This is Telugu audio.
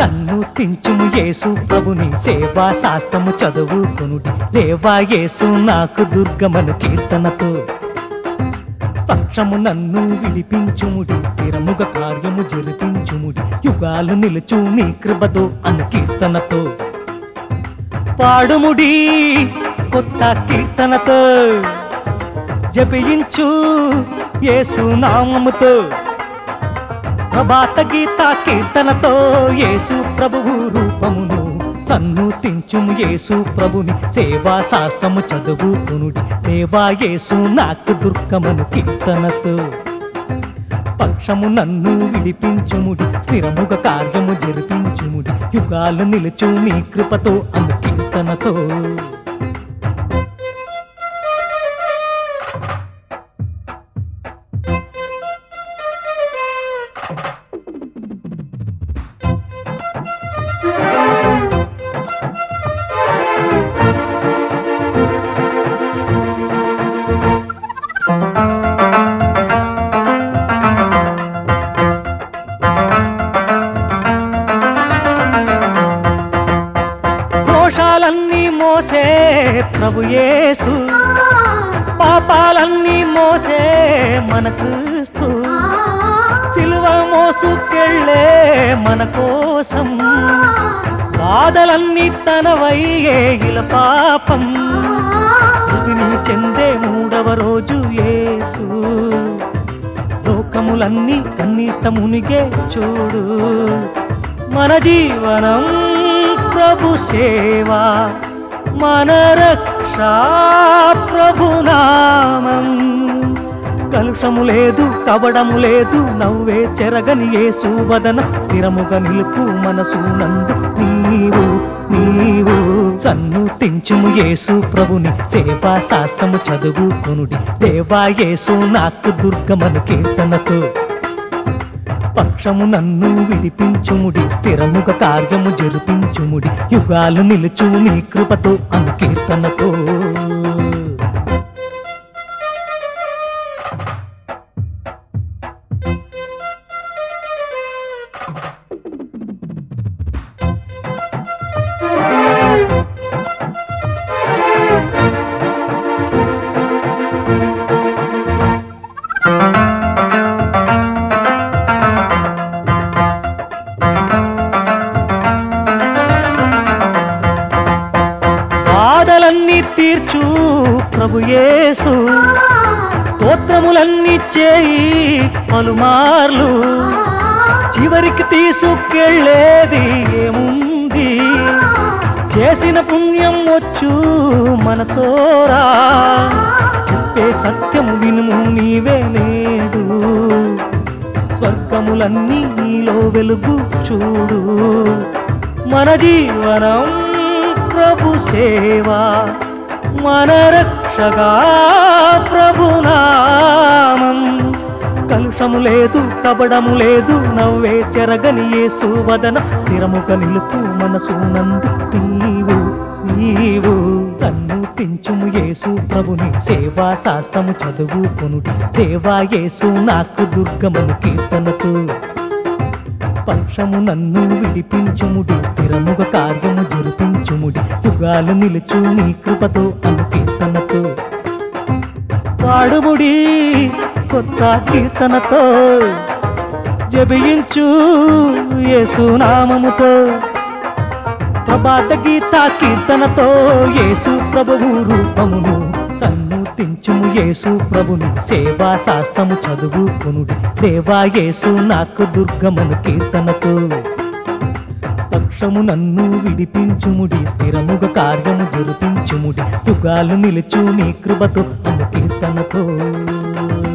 సన్నుతించుము యేసు ప్రభుని సేవా శాస్త్రము చదువుకొనుడి దేవా యేసు నాకు దుర్గమను కీర్తనతో పక్షము నన్ను విడిపించుముడి స్థిరముగ కార్యము జరిపించుముడి యుగాలు నిలుచు నీ కృపతో అను కీర్తనతో పాడుముడి కొత్త కీర్తనతో జపించు యేసు నామముతో ప్రభాత గీత కీర్తనతో యేసు ప్రభువు రూపమును సన్నుతించుము యేసు ప్రభుని సేవా శాస్త్రము చదువుకునుడి దేవా యేసు నాకు దుర్గమను కీర్తనతో పక్షము నన్ను విడిపించుముడి స్థిరముగ కార్యము జరిపించుముడి యుగాలు నిలుచు నీ కృపతో అను కీర్తనతో దోషాలన్నీ మోసే ప్రభు యేసు పాపాలన్నీ మోసే మన క్రీస్తు సిలువ మోసుకెళ్ళే మన కోసం బాధలన్నీ తనవయ్యే ఇల పాపం మృతిని చెందే మూడవ రోజు యేసు లోకములన్నీ కన్నీట మునిగే చూడు మన జీవనం ప్రభు సేవా మన రక్ష ప్రభునామం కలుషము లేదు కవడము లేదు నవ్వే చెరగని యేసు వదన స్థిరముగా నిలుపు మనసు నందు నీవు నీవు సన్నుతించుము యేసు ప్రభుని సేవా శాస్త్రము చదువుకొనుడి దేవా యేసు నాకు దుర్గమను కీర్తనతో పక్షము నన్ను విడిపించుముడి స్థిరముగ కార్యము జరిపించుముడి యుగాలు నిలుచు నీ కృపతో అను కీర్తనతో బాధలన్నీ తీర్చు ప్రభు యేసు స్తోత్రములన్నీ చేయి పలుమార్లు చివరికి తీసుకెళ్ళేది ఏముంది చేసిన పుణ్యం వచ్చు మనతోరా చెప్పే సత్యము వినుము నీవే నేడు స్వర్గములన్నీ నీలో వెలుగు చూడు మన జీవనం ప్రభు సేవా మన రక్షగా ప్రభునామం కలుషము లేదు కబడము లేదు నవ్వే చెరగని యేసు వదన స్థిరముగా నిలుపు మనసు నందు నీవు నీవు తన్ను తించుము యేసు ప్రభుని సేవా శాస్త్రము చదువుకొనుడి దేవా యేసు నాకు దుర్గమను కీర్తనతో పక్షము నన్ను విడిపించుముడి స్థిరముగ కార్యము జరిపించుముడి యుగాలు నిలుచు నీ కృపతో అను కీర్తనతో పాడుముడి కొత్త కీర్తనతో జపించు యేసునామముతో ప్రభాత గీత కీర్తనతో యేసు ప్రభువు రూపమును సన్నుతించుము యేసు ప్రభుని సేవా శాస్త్రము చదువుకొనుడి దేవా యేసు నాకు దుర్గమను కీర్తనతో పక్షము నన్ను విడిపించుముడి స్థిరముగ కార్యము జరిపించుముడి యుగాలు నిలుచు నీ కృపతో అను కీర్తనతో